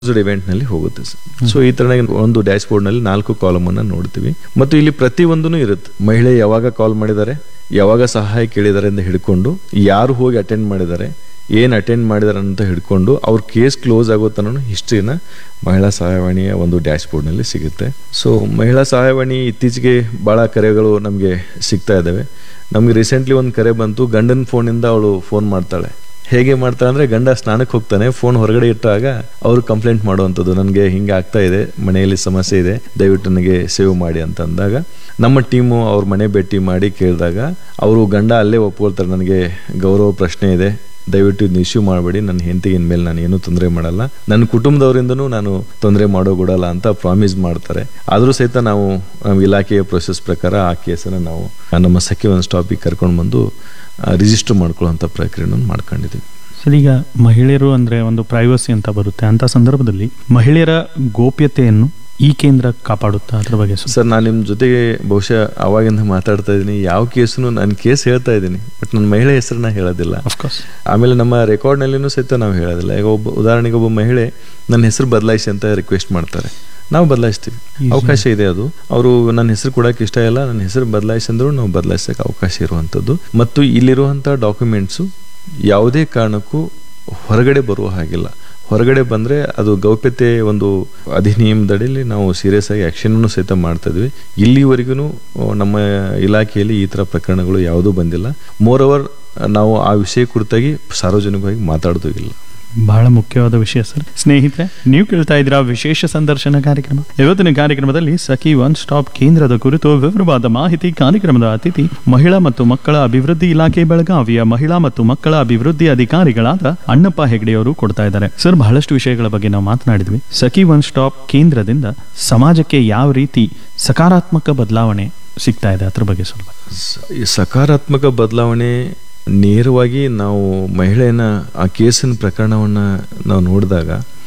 event ನಲ್ಲಿ ಹೋಗುತ್ತೆ sir so ಈ ತರ ಒಂದು ಡ್ಯಾಶ್ ಬೋರ್ಡ್ ನಲ್ಲಿ ನಾಲ್ಕು ಕಾಲಮ್ ಅನ್ನ ನೋಡ್ತೀವಿ ಮತ್ತು ಇಲ್ಲಿ ಪ್ರತಿ ಒಂದೂ ಇರುತ್ತೆ ಮಹಿಳೆ ಯಾವಾಗ ಕಾಲ್ ಮಾಡಿದ್ದಾರೆ ಯಾವಾಗ ಸಹಾಯ ಕೇಳಿದ್ದಾರೆ ಅಂತ ಹಿಡ್ಕೊಂಡು ಯಾರು ಹೋಗಿ ಅಟೆಂಡ್ ಮಾಡಿದ್ದಾರೆ ಏನ್ ಅಟೆಂಡ್ ಮಾಡಿದಾರೆ ಅಂತ ಹಿಡ್ಕೊಂಡು ಅವ್ರ ಕೇಸ್ ಕ್ಲೋಸ್ ಆಗೋ ತನಕ ಹಿಸ್ಟ್ರಿನ ಮಹಿಳಾ ಸಹಾಯವಾಣಿಯ ಒಂದು ಡ್ಯಾಶ್ ಬೋರ್ಡ್ ನಲ್ಲಿ ಸಿಗುತ್ತೆ ಸೊ ಮಹಿಳಾ ಸಹಾಯವಾಣಿ ಇತ್ತೀಚೆಗೆ ಬಹಳ ಕರೆಗಳು ನಮಗೆ ಸಿಗ್ತಾ ಇದ್ದಾವೆ ನಮ್ಗೆ ರೀಸೆಂಟ್ಲಿ ಒಂದು ಕರೆ ಬಂತು ಗಂಡನ ಫೋನಿಂದ ಅವಳು ಫೋನ್ ಮಾಡ್ತಾಳೆ ಹೇಗೆ ಮಾಡ್ತಾಳೆ ಅಂದ್ರೆ ಗಂಡ ಸ್ನಾನಕ್ಕೆ ಹೋಗ್ತಾನೆ ಫೋನ್ ಹೊರಗಡೆ ಇಟ್ಟಾಗ ಅವರು ಕಂಪ್ಲೇಂಟ್ ಮಾಡುವಂಥದ್ದು ನನಗೆ ಹಿಂಗೆ ಆಗ್ತಾ ಇದೆ ಮನೆಯಲ್ಲಿ ಸಮಸ್ಯೆ ಇದೆ ದಯವಿಟ್ಟು ನನಗೆ ಸೇವ್ ಮಾಡಿ ಅಂತ ಅಂದಾಗ ನಮ್ಮ ಟೀಮು ಅವ್ರ ಮನೆ ಭೇಟಿ ಮಾಡಿ ಕೇಳಿದಾಗ ಅವರು ಗಂಡ ಅಲ್ಲೇ ಒಪ್ಕೊಳ್ತಾರೆ ನನಗೆ ಗೌರವ ಪ್ರಶ್ನೆ ಇದೆ ದಯವಿಟ್ಟು ಇದನ್ನ ಇಶ್ಯೂ ಮಾಡಬೇಡಿ ನನ್ನ ಹೆಂಡತಿಗೆ ಇನ್ಮೇಲೆ ನಾನು ಏನೂ ತೊಂದರೆ ಮಾಡಲ್ಲ ನನ್ನ ಕುಟುಂಬದವರಿಂದನೂ ನಾನು ತೊಂದರೆ ಮಾಡೋಗೊಡಲ್ಲ ಅಂತ ಪ್ರಾಮಿಸ್ ಮಾಡ್ತಾರೆ ಆದರೂ ಸಹಿತ ನಾವು ನಾವು ಇಲಾಖೆಯ ಪ್ರೊಸೆಸ್ ಪ್ರಕಾರ ಆ ಕೇಸನ್ನು ನಾವು ನಮ್ಮ ಸಖಿ ಒಂದು ಸ್ಟಾಪಿಗೆ ಕರ್ಕೊಂಡು ಬಂದು ರಿಜಿಸ್ಟರ್ ಮಾಡ್ಕೊಳ್ಳೋಂಥ ಪ್ರಕ್ರಿಯೆಯನ್ನು ಮಾಡ್ಕೊಂಡಿದ್ದೀವಿ ಸರ್ ಈಗ ಮಹಿಳೆಯರು ಅಂದರೆ ಒಂದು ಪ್ರೈವಸಿ ಅಂತ ಬರುತ್ತೆ ಅಂತ ಸಂದರ್ಭದಲ್ಲಿ ಮಹಿಳೆಯರ ಗೋಪ್ಯತೆಯನ್ನು ಈ ಕೇಂದ್ರ ಕಾಪಾಡುತ್ತಾ ಅದ್ರ ಬಗ್ಗೆ ಸ್ವಲ್ಪ ಸರ್ ನಾನು ನಿಮ್ಮ ಜೊತೆಗೆ ಬಹುಶಃ ಅವಾಗಿಂದ ಮಾತಾಡ್ತಾ ಇದ್ದೀನಿ ಯಾವ ಕೇಸನ್ನು ನಾನು ಕೇಸ್ ಹೇಳ್ತಾ ಇದ್ದೀನಿ ಬಟ್ ನನ್ನ ಮಹಿಳೆ ಹೆಸರನ್ನ ಹೇಳೋದಿಲ್ಲ ಅಫ್ಕೋರ್ಸ್ ಆಮೇಲೆ ನಮ್ಮ ರೆಕಾರ್ಡ್ನಲ್ಲಿನೂ ಸಹಿತ ನಾವು ಹೇಳೋದಿಲ್ಲ ಈಗ ಒಬ್ಬ ಉದಾಹರಣೆಗೆ ಒಬ್ಬ ಮಹಿಳೆ ನನ್ನ ಹೆಸರು ಬದಲಾಯಿಸಿ ಅಂತ ರಿಕ್ವೆಸ್ಟ್ ಮಾಡ್ತಾರೆ ನಾವು ಬದಲಾಯಿಸ್ತೀವಿ ಅವಕಾಶ ಇದೆ ಅದು ಅವರು ನನ್ನ ಹೆಸರು ಕೊಡಕ್ಕೆ ಇಷ್ಟ ಇಲ್ಲ ನನ್ನ ಹೆಸರು ಬದಲಾಯಿಸಿ ಅಂದ್ರು ನಾವು ಬದಲಾಯಿಸಕ್ಕೆ ಅವಕಾಶ ಇರುವಂಥದ್ದು ಮತ್ತು ಇಲ್ಲಿರುವಂಥ ಡಾಕ್ಯುಮೆಂಟ್ಸು ಯಾವುದೇ ಕಾರಣಕ್ಕೂ ಹೊರಗಡೆ ಬರುವ ಹಾಗಿಲ್ಲ ಹೊರಗಡೆ ಬಂದರೆ ಅದು ಗೌಪ್ಯತೆ ಒಂದು ಅಧಿನಿಯಮದಡಿಯಲ್ಲಿ ನಾವು ಸೀರಿಯಸ್ ಆಗಿ ಆ್ಯಕ್ಷನನ್ನು ಸಹಿತ ಮಾಡ್ತಾ ಇದ್ವಿ ಇಲ್ಲಿವರೆಗೂ ನಮ್ಮ ಇಲಾಖೆಯಲ್ಲಿ ಈ ಥರ ಪ್ರಕರಣಗಳು ಯಾವುದೂ ಬಂದಿಲ್ಲ ಮೋರ್ ಓವರ್ ನಾವು ಆ ವಿಷಯ ಕುರಿತಾಗಿ ಸಾರ್ವಜನಿಕವಾಗಿ ಮಾತಾಡೋದು ಇಲ್ಲ ಬಹಳ ಮುಖ್ಯವಾದ ವಿಷಯ ಸರ್ ಸ್ನೇಹಿತರೆ ನೀವು ಕೇಳ್ತಾ ಇದ್ದೀರಾ ವಿಶೇಷ ಸಂದರ್ಶನ ಕಾರ್ಯಕ್ರಮ ಇವತ್ತಿನ ಕಾರ್ಯಕ್ರಮದಲ್ಲಿ ಸಖಿ ಒನ್ ಸ್ಟಾಪ್ ಕೇಂದ್ರದ ಕುರಿತು ವಿವರವಾದ ಮಾಹಿತಿ ಕಾರ್ಯಕ್ರಮದ ಅತಿಥಿ ಮಹಿಳಾ ಮತ್ತು ಮಕ್ಕಳ ಅಭಿವೃದ್ಧಿ ಇಲಾಖೆ ಬೆಳಗಾವಿಯ ಮಹಿಳಾ ಮತ್ತು ಮಕ್ಕಳ ಅಭಿವೃದ್ಧಿ ಅಧಿಕಾರಿಗಳಾದ ಅಣ್ಣಪ್ಪ ಹೆಗಡೆಯವರು ಕೊಡ್ತಾ ಇದ್ದಾರೆ ಸರ್ ಬಹಳಷ್ಟು ವಿಷಯಗಳ ಬಗ್ಗೆ ನಾವು ಮಾತನಾಡಿದ್ವಿ ಸಖಿ ಒನ್ ಸ್ಟಾಪ್ ಕೇಂದ್ರದಿಂದ ಸಮಾಜಕ್ಕೆ ಯಾವ ರೀತಿ ಸಕಾರಾತ್ಮಕ ಬದಲಾವಣೆ ಸಿಗ್ತಾ ಇದೆ ಅದ್ರ ಬಗ್ಗೆ ಸ್ವಲ್ಪ ಸ- ಈ ಸಕಾರಾತ್ಮಕ ಬದಲಾವಣೆ ನೇರವಾಗಿ ನಾವು ಮಹಿಳೆಯನ್ನ ಆ ಕೇಸಿನ ಪ್ರಕರಣವನ್ನ ನಾವು ನೋಡಿದಾಗ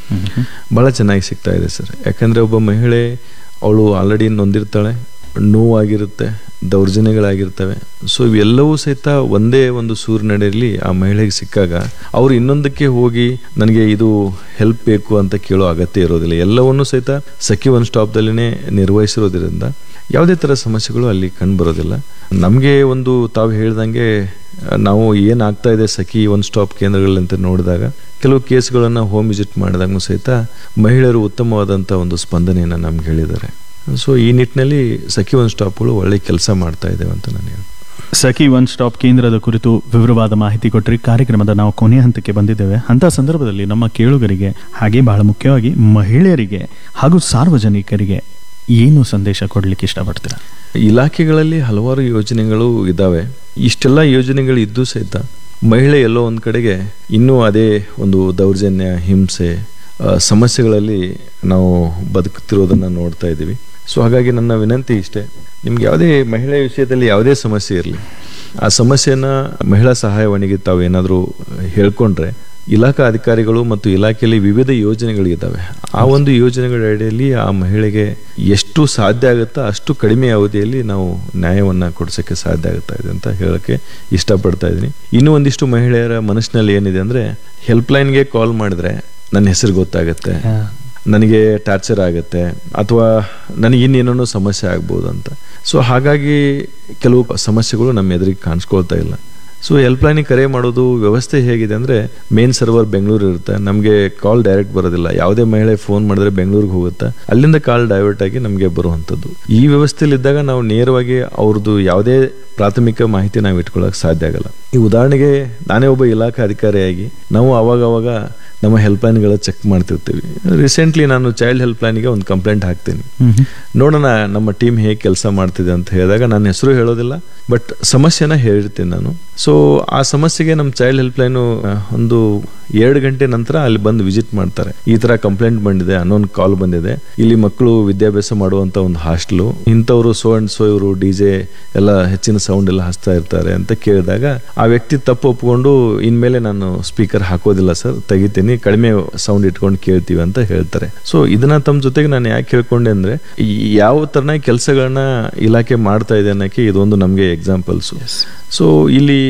ಭಾಳ ಚೆನ್ನಾಗಿ ಸಿಗ್ತಾ ಇದೆ ಸರ್ ಯಾಕಂದ್ರೆ ಒಬ್ಬ ಮಹಿಳೆ ಅವಳು ಆಲ್ರೆಡಿ ನೊಂದಿರ್ತಾಳೆ ನೋವಾಗಿರುತ್ತೆ ದೌರ್ಜನ್ಯಗಳಾಗಿರ್ತವೆ ಸೊ ಇವೆಲ್ಲವೂ ಸಹಿತ ಒಂದೇ ಒಂದು ಸೂರಿನಡೆಯಲ್ಲಿ ಆ ಮಹಿಳೆಗೆ ಸಿಕ್ಕಾಗ ಅವ್ರು ಇನ್ನೊಂದಕ್ಕೆ ಹೋಗಿ ನನಗೆ ಇದು ಹೆಲ್ಪ್ ಬೇಕು ಅಂತ ಕೇಳೋ ಅಗತ್ಯ ಇರೋದಿಲ್ಲ ಎಲ್ಲವನ್ನೂ ಸಹಿತ ಸಖಿ ಒನ್ ಸ್ಟಾಪ್ದಲ್ಲಿನೇ ನಿರ್ವಹಿಸಿರೋದ್ರಿಂದ ಯಾವುದೇ ಥರ ಸಮಸ್ಯೆಗಳು ಅಲ್ಲಿ ಕಂಡುಬರೋದಿಲ್ಲ ನಮಗೆ ಒಂದು ತಾವು ಹೇಳ್ದಂಗೆ ಆ, ನಾವು ಏನಾಗ್ತಾ ಇದೆ ಸಖಿ ಒನ್ ಸ್ಟಾಪ್ ಕೇಂದ್ರಗಳಂತ ನೋಡಿದಾಗ ಕೆಲವು ಕೇಸ್ಗಳನ್ನು ಹೋಮ್ ವಿಸಿಟ್ ಮಾಡಿದಾಗೂ ಸಹಿತ ಮಹಿಳೆಯರು ಉತ್ತಮವಾದಂಥ ಒಂದು ಸ್ಪಂದನೆಯನ್ನು ನಮ್ಗೆ ಹೇಳಿದ್ದಾರೆ ಸೊ ಈ ನಿಟ್ಟಿನಲ್ಲಿ ಸಖಿ ಒನ್ ಸ್ಟಾಪ್ಗಳು ಒಳ್ಳೆ ಕೆಲಸ ಮಾಡ್ತಾ ಇದ್ದೇವೆ ಅಂತ ನಾನು ಹೇಳ್ತೀನಿ ಸಖಿ ಒನ್ ಸ್ಟಾಪ್ ಕೇಂದ್ರದ ಕುರಿತು ವಿವರವಾದ ಮಾಹಿತಿ ಕೊಟ್ಟರೆ ಕಾರ್ಯಕ್ರಮದ ನಾವು ಕೊನೆಯ ಹಂತಕ್ಕೆ ಬಂದಿದ್ದೇವೆ ಅಂತ ಸಂದರ್ಭದಲ್ಲಿ ನಮ್ಮ ಕೇಳುಗರಿಗೆ ಹಾಗೆ ಬಹಳ ಮುಖ್ಯವಾಗಿ ಮಹಿಳೆಯರಿಗೆ ಹಾಗೂ ಸಾರ್ವಜನಿಕರಿಗೆ ಏನು ಸಂದೇಶ ಕೊಡ್ಲಿಕ್ಕೆ ಇಷ್ಟಪಡ್ತೀರಾ ಇಲಾಖೆಗಳಲ್ಲಿ ಹಲವಾರು ಯೋಜನೆಗಳು ಇದ್ದಾವೆ ಇಷ್ಟೆಲ್ಲ ಯೋಜನೆಗಳು ಇದ್ದು ಸಹಿತ ಮಹಿಳೆ ಎಲ್ಲೋ ಒಂದು ಕಡೆಗೆ ಇನ್ನೂ ಅದೇ ಒಂದು ದೌರ್ಜನ್ಯ ಹಿಂಸೆ ಆ, ಸಮಸ್ಯೆಗಳಲ್ಲಿ ನಾವು ಬದುಕುತ್ತಿರೋದನ್ನು ನೋಡ್ತಾ ಇದ್ದೀವಿ ಸೊ ಹಾಗಾಗಿ ನನ್ನ ವಿನಂತಿ ಇಷ್ಟೇ ನಿಮ್ಗೆ ಯಾವುದೇ ಮಹಿಳೆ ವಿಷಯದಲ್ಲಿ ಯಾವುದೇ ಸಮಸ್ಯೆ ಇರಲಿ ಆ ಸಮಸ್ಯೆನ ಮಹಿಳಾ ಸಹಾಯವಾಣಿಗೆ ತಾವು ಏನಾದರೂ ಹೇಳ್ಕೊಂಡ್ರೆ ಇಲಾಖಾ ಅಧಿಕಾರಿಗಳು ಮತ್ತು ಇಲಾಖೆಯಲ್ಲಿ ವಿವಿಧ ಯೋಜನೆಗಳಿದ್ದಾವೆ ಆ ಒಂದು ಯೋಜನೆಗಳ ಅಡಿಯಲ್ಲಿ ಆ ಮಹಿಳೆಗೆ ಎಷ್ಟು ಸಾಧ್ಯ ಆಗುತ್ತೋ ಅಷ್ಟು ಕಡಿಮೆ ಅವಧಿಯಲ್ಲಿ ನಾವು ನ್ಯಾಯವನ್ನು ಕೊಡಿಸೋಕ್ಕೆ ಸಾಧ್ಯ ಆಗ್ತಾ ಇದೆ ಅಂತ ಹೇಳೋಕ್ಕೆ ಇಷ್ಟಪಡ್ತಾ ಇದ್ದೀನಿ ಇನ್ನೂ ಒಂದಿಷ್ಟು ಮಹಿಳೆಯರ ಮನಸ್ಸಿನಲ್ಲಿ ಏನಿದೆ ಅಂದರೆ ಹೆಲ್ಪ್ಲೈನ್ಗೆ ಕಾಲ್ ಮಾಡಿದ್ರೆ ನನ್ನ ಹೆಸರು ಗೊತ್ತಾಗುತ್ತೆ ನನಗೆ ಟಾರ್ಚರ್ ಆಗುತ್ತೆ ಅಥವಾ ನನಗೆ ಇನ್ನೇನೋ ಸಮಸ್ಯೆ ಆಗ್ಬೋದು ಅಂತ ಸೊ ಹಾಗಾಗಿ ಕೆಲವು ಸಮಸ್ಯೆಗಳು ನಮ್ಮ ಎದುರಿಗೆ ಕಾಣಿಸ್ಕೊಳ್ತಾ ಇಲ್ಲ ಸೊ ಹೆಲ್ಪ್ಲೈನಿಗೆ ಕರೆ ಮಾಡೋದು ವ್ಯವಸ್ಥೆ ಹೇಗಿದೆ ಅಂದರೆ ಮೇನ್ ಸರ್ವರ್ ಬೆಂಗಳೂರು ಇರುತ್ತೆ ನಮಗೆ ಕಾಲ್ ಡೈರೆಕ್ಟ್ ಬರೋದಿಲ್ಲ ಯಾವುದೇ ಮಹಿಳೆ ಫೋನ್ ಮಾಡಿದ್ರೆ ಬೆಂಗಳೂರಿಗೆ ಹೋಗುತ್ತೆ ಅಲ್ಲಿಂದ ಕಾಲ್ ಡೈವರ್ಟ್ ಆಗಿ ನಮಗೆ ಬರುವಂಥದ್ದು ಈ ವ್ಯವಸ್ಥೆಯಲ್ಲಿ ಇದ್ದಾಗ ನಾವು ನೇರವಾಗಿ ಅವ್ರದ್ದು ಯಾವುದೇ ಪ್ರಾಥಮಿಕ ಮಾಹಿತಿ ನಾವು ಇಟ್ಕೊಳ್ಳೋಕೆ ಸಾಧ್ಯ ಆಗಲ್ಲ ಈ ಉದಾಹರಣೆಗೆ ನಾನೇ ಒಬ್ಬ ಇಲಾಖಾ ಅಧಿಕಾರಿಯಾಗಿ ನಾವು ಅವಾಗ ಅವಾಗ ನಮ್ಮ ಹೆಲ್ಪ್ಲೈನ್ಗಳ ಚೆಕ್ ಮಾಡ್ತಿರ್ತೀವಿ ರೀಸೆಂಟ್ಲಿ ನಾನು ಚೈಲ್ಡ್ ಹೆಲ್ಪ್ಲೈನ್ಗೆ ಒಂದು ಕಂಪ್ಲೇಂಟ್ ಹಾಕ್ತೀನಿ ನೋಡೋಣ ನಮ್ಮ ಟೀಮ್ ಹೇಗೆ ಕೆಲಸ ಮಾಡ್ತಿದೆ ಅಂತ ಹೇಳಿದಾಗ ನನ್ನ ಹೆಸರು ಹೇಳೋದಿಲ್ಲ ಬಟ್ ಸಮಸ್ಯೆನ ಹೇಳಿರ್ತೀನಿ ನಾನು ಸೊ ಆ ಸಮಸ್ಯೆಗೆ ನಮ್ಮ ಚೈಲ್ಡ್ ಹೆಲ್ಪ್ಲೈನು ಒಂದು ಎರಡು ಗಂಟೆ ನಂತರ ಅಲ್ಲಿ ಬಂದು ವಿಸಿಟ್ ಮಾಡ್ತಾರೆ ಈ ತರ ಕಂಪ್ಲೇಂಟ್ ಬಂದಿದೆ ಅನ್ನೊಂದು ಕಾಲ್ ಬಂದಿದೆ ಇಲ್ಲಿ ಮಕ್ಕಳು ವಿದ್ಯಾಭ್ಯಾಸ ಮಾಡುವಂತ ಒಂದು ಹಾಸ್ಟೆಲು ಇಂಥವ್ರು ಸೋ ಅಂಡ್ ಸೋ ಇವರು ಡಿ ಜೆ ಎಲ್ಲ ಹೆಚ್ಚಿನ ಸೌಂಡ್ ಎಲ್ಲ ಹಚ್ತಾ ಇರ್ತಾರೆ ಅಂತ ಕೇಳಿದಾಗ ಆ ವ್ಯಕ್ತಿ ತಪ್ಪು ಒಪ್ಕೊಂಡು ಇನ್ಮೇಲೆ ನಾನು ಸ್ಪೀಕರ್ ಹಾಕೋದಿಲ್ಲ ಸರ್ ತೆಗಿತೀನಿ ಕಡಿಮೆ ಸೌಂಡ್ ಇಟ್ಕೊಂಡು ಕೇಳ್ತೀವಿ ಅಂತ ಹೇಳ್ತಾರೆ ಸೊ ಇದನ್ನ ತಮ್ಮ ಜೊತೆಗೆ ನಾನು ಯಾಕೆ ಹೇಳ್ಕೊಂಡೆ ಅಂದ್ರೆ ಈ ಯಾವ ತರನ ಕೆಲಸಗಳನ್ನ ಇಲಾಖೆ ಮಾಡ್ತಾ ಇದೆ ಅನ್ನೋಕ್ಕೆ ಇದೊಂದು ನಮಗೆ ಎಕ್ಸಾಂಪಲ್ಸ್ ಸೊ ಇಲ್ಲಿ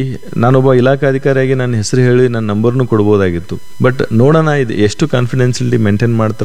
ನಾನೊಬ್ಬ ಇಲಾಖಾಧಿಕಾರಿಯಾಗಿ ನನ್ನ ಹೆಸರು ಹೇಳಿ ನನ್ನ ನಂಬರ್ನು ಕೊಡ್ಬೋದಾಗಿತ್ತು ಬಟ್ ನೋಡೋಣ ಇದು ಎಷ್ಟು ಕಾನ್ಫಿಡೆನ್ಸಿಯಲಿ ಮೇಂಟೈನ್ ಮಾಡ್ತಾರೆ